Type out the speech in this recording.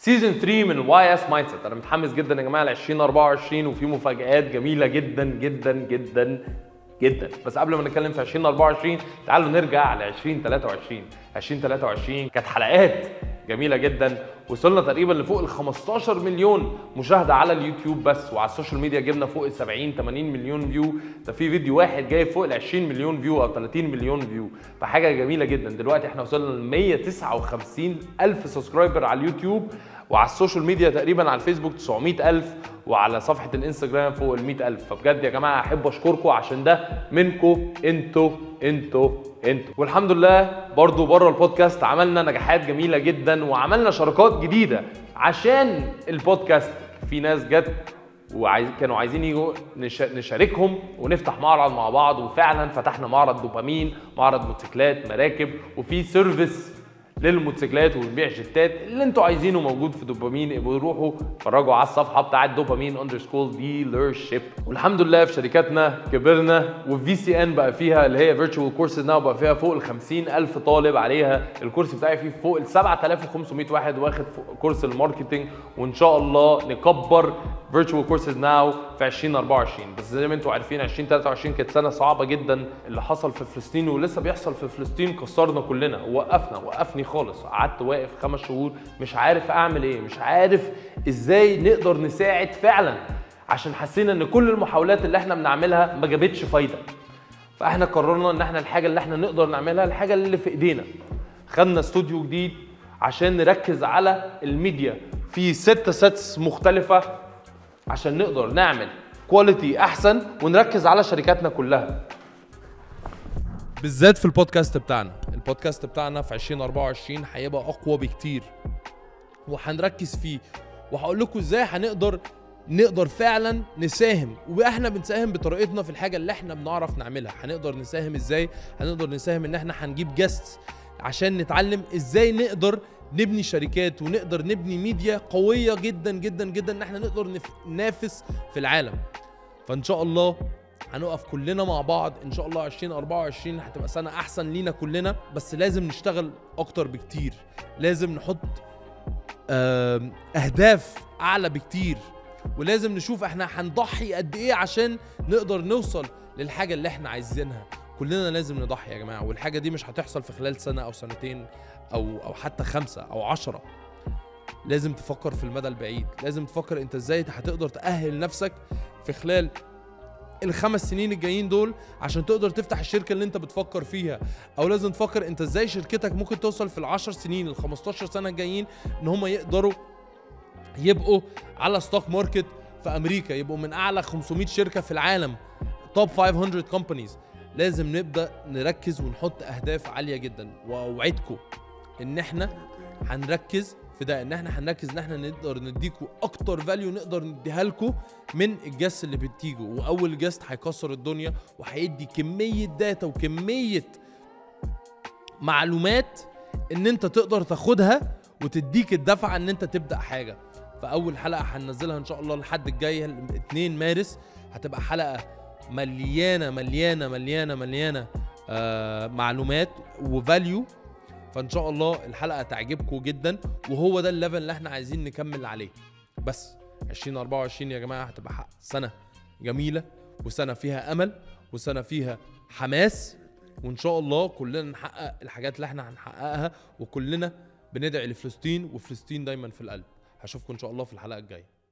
سيزون 3 من واي اس مايند سيت انا متحمس جدا يا جماعه ل 2024 وفي مفاجآت جميله جدا جدا جدا جدا بس قبل ما نتكلم في 2024 تعالوا نرجع ل 2023 2023 كانت حلقات جميله جدا وصلنا تقريبا لفوق ال 15 مليون مشاهده على اليوتيوب بس وعلى السوشيال ميديا جبنا فوق ال 70 80 مليون فيو ده في فيديو واحد جايب فوق ال 20 مليون فيو او 30 مليون فيو فحاجه جميله جدا دلوقتي احنا وصلنا ل 159 الف سبسكرايبر على اليوتيوب وعلى السوشيال ميديا تقريبا على الفيسبوك 900 ألف وعلى صفحة الانستجرام فوق ال 100 ألف فبجد يا جماعة أحب أشكركم عشان ده منكم انتوا انتوا انتوا والحمد لله برضو بره البودكاست عملنا نجاحات جميلة جدا وعملنا شراكات جديدة عشان البودكاست في ناس جت وعايز كانوا عايزين يجوا نش... نشاركهم ونفتح معرض مع بعض وفعلا فتحنا معرض دوبامين معرض موتوسيكلات مراكب وفي سيرفيس للموتوسيكلات وبنبيع جتات اللي انتوا عايزينه موجود في دوبامين ابقوا روحوا اتفرجوا على الصفحه بتاعت دوبامين اندرسكول ديلر شيب والحمد لله في شركاتنا كبرنا والفي سي ان بقى فيها اللي هي فيرتشوال كورسز ناو بقى فيها فوق ال 50000 طالب عليها الكورس بتاعي فيه فوق ال 7500 واحد واخد فوق كورس الماركتنج وان شاء الله نكبر فيرتشوال كورسز ناو في 2024 بس زي ما انتم عارفين 2023 كانت سنه صعبه جدا اللي حصل في فلسطين ولسه بيحصل في فلسطين كسرنا كلنا ووقفنا وقفني خالص قعدت واقف خمس شهور مش عارف اعمل ايه مش عارف ازاي نقدر نساعد فعلا عشان حسينا ان كل المحاولات اللي احنا بنعملها ما جابتش فايده فاحنا قررنا ان احنا الحاجه اللي احنا نقدر نعملها الحاجه اللي في ايدينا خدنا استوديو جديد عشان نركز على الميديا في ست سيتس مختلفه عشان نقدر نعمل كواليتي احسن ونركز على شركاتنا كلها بالذات في البودكاست بتاعنا البودكاست بتاعنا في 2024 هيبقى اقوى بكتير وهنركز فيه وهقول لكم ازاي هنقدر نقدر فعلا نساهم واحنا بنساهم بطريقتنا في الحاجه اللي احنا بنعرف نعملها هنقدر نساهم ازاي هنقدر نساهم ان احنا هنجيب جاست عشان نتعلم ازاي نقدر نبني شركات ونقدر نبني ميديا قويه جدا جدا جدا ان احنا نقدر نف- ننافس في العالم فان شاء الله هنقف كلنا مع بعض ان شاء الله 2024 هتبقى سنه احسن لينا كلنا بس لازم نشتغل اكتر بكتير لازم نحط آم، اهداف اعلى بكتير ولازم نشوف احنا هنضحي قد ايه عشان نقدر نوصل للحاجه اللي احنا عايزينها كلنا لازم نضحي يا جماعه والحاجه دي مش هتحصل في خلال سنه او سنتين او او حتى خمسه او عشرة لازم تفكر في المدى البعيد لازم تفكر انت ازاي هتقدر تأهل نفسك في خلال الخمس سنين الجايين دول عشان تقدر تفتح الشركة اللي انت بتفكر فيها او لازم تفكر انت ازاي شركتك ممكن توصل في العشر سنين ال 15 سنة الجايين ان هم يقدروا يبقوا على ستوك ماركت في امريكا يبقوا من اعلى 500 شركة في العالم توب 500 كومبانيز لازم نبدا نركز ونحط اهداف عاليه جدا واوعدكم ان احنا هنركز في ده ان احنا هنركز ان احنا نقدر نديكوا اكتر فاليو نقدر نديها لكم من الجست اللي بتيجوا واول جست هيكسر الدنيا وهيدي كميه داتا وكميه معلومات ان انت تقدر تاخدها وتديك الدفعه ان انت تبدا حاجه فاول حلقه هننزلها ان شاء الله الحد الجاي 2 مارس هتبقى حلقه مليانه مليانه مليانه مليانه آه معلومات وفاليو فان شاء الله الحلقه تعجبكم جدا وهو ده الليفل اللي احنا عايزين نكمل عليه بس 2024 يا جماعه هتبقى حق- سنه جميله وسنه فيها امل وسنه فيها حماس وان شاء الله كلنا نحقق الحاجات اللي احنا هنحققها وكلنا بندعي لفلسطين وفلسطين دايما في القلب هشوفكم ان شاء الله في الحلقه الجايه